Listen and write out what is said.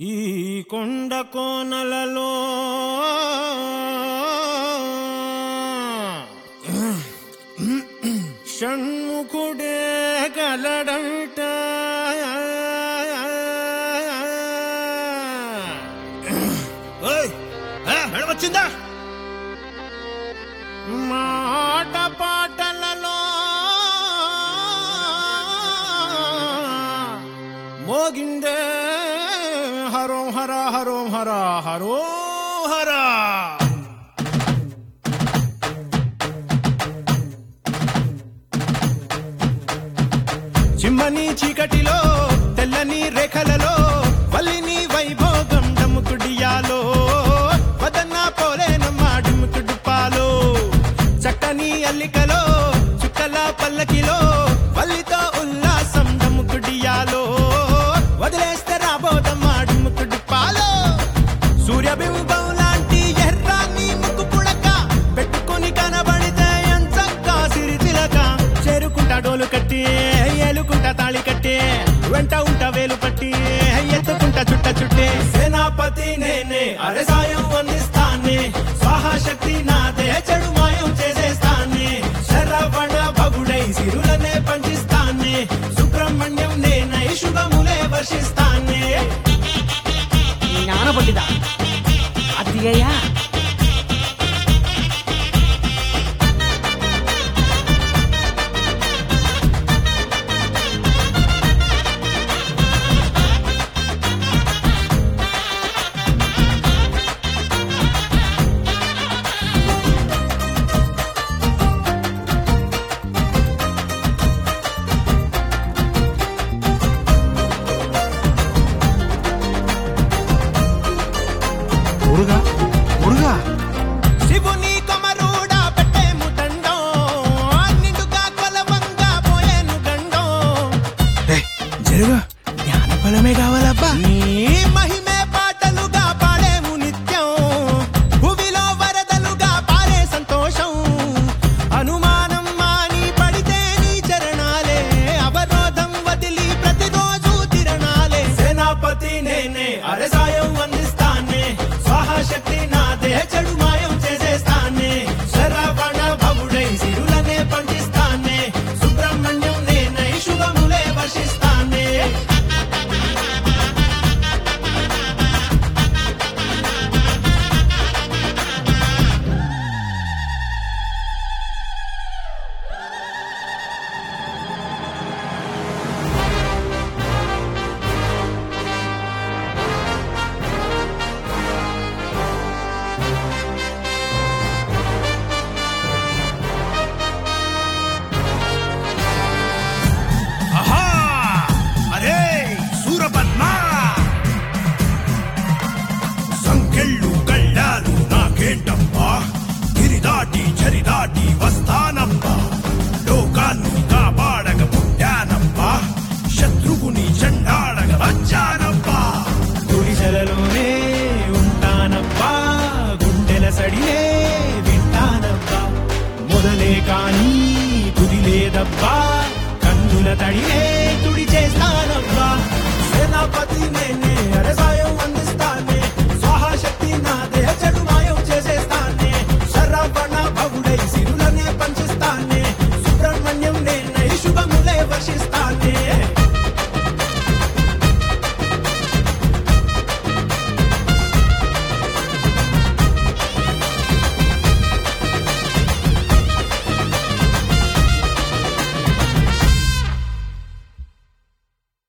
ఈ కొండ కోనలలో షణ్ముఖుడే గలడంట ఓయ్, ఆ, మేడం వచ్చిందా మాట పాటలలో మోగిందే హరో హర హరో హర హరో హర చిమ్మని చీకటిలో తెల్లని రేఖలలో వల్లిని వైభోగం డమ్ముకుడియాలో వదన్న పోలేనమ్మ డుమ్ముకుడుపాలో చక్కని అల్లికలో చుక్కల పల్లకిలో వల్లితో ఉల్లాసం డమ్ముకుడియాలో వదిలేస్తే రాబోదమ్మ డుమ్ముకుడుపాలో సూర్యబింబం లాంటి ఎర్రాన్ని ముక్కు పుడక పెట్టుకొని కనబడితే ఎంచక్క సిరితిలక చేరుకుంటా డోలు కట్టి ఏలుకుంటా తాళి కట్టి వెంట ఉంటా వేలు పట్టి ఎత్తుకుంటా చుట్ట చుట్టే సేనాపతి నేనే అరే సాయం అందిస్తానే స్వాహా శక్తి నాదే చెడు మాయం చేసేస్తానే శరవణ భగుడై సిరులనే పంచిస్తానే సుబ్రహ్మణ్యం నేనై శుభములే వర్షిస్తానే జ్ఞాన పండిత అతిగయ్యా మురుగా మురుగా శివుని కొమరుడా పెట్టేము దండం నిండుగా కొలవంగా పోయేను గండం జరుగు జ్ఞాన ఫలమే కావాలబ్బా నీ మహిమే పాటలుగా పాడేము నిత్యం భువిలో వరదలుగా పారే సంతోషం అనుమానం మాని పడితే నీ చరణాలే అవరోధం వదిలి ప్రతిరోజు తిరణాలే సేనాపతి నేనే అరే సాయం అందిస్తానే స్వాహశక్తి నాదే చెడు మాయం చేసేస్తానే శరవణ భవుడై సిరులనే పండిస్తానే సుబ్రహ్మణ్యం నేనై శుభములే వర్షిస్తానే ఆహా అరే సూరపద్మ సంకెళ్ళు కళ్ళాలు నాకేంటప్పా గిరి దాటి చరి దాటి వస్తానప్పా లోకాన్ని కాపాడగ పుట్టానప్పా శత్రువుని చెండాడగ వచ్చానప్పా గుడిసెలలోనే ఉంటానబ్బా గుండెల సడిలే వింటానబ్బా మొదలే కాని తుది లేదబ్బా కన్నుల తడిలే తుడి చేస్తానబ్బా సేనాపతి నేనే అరసా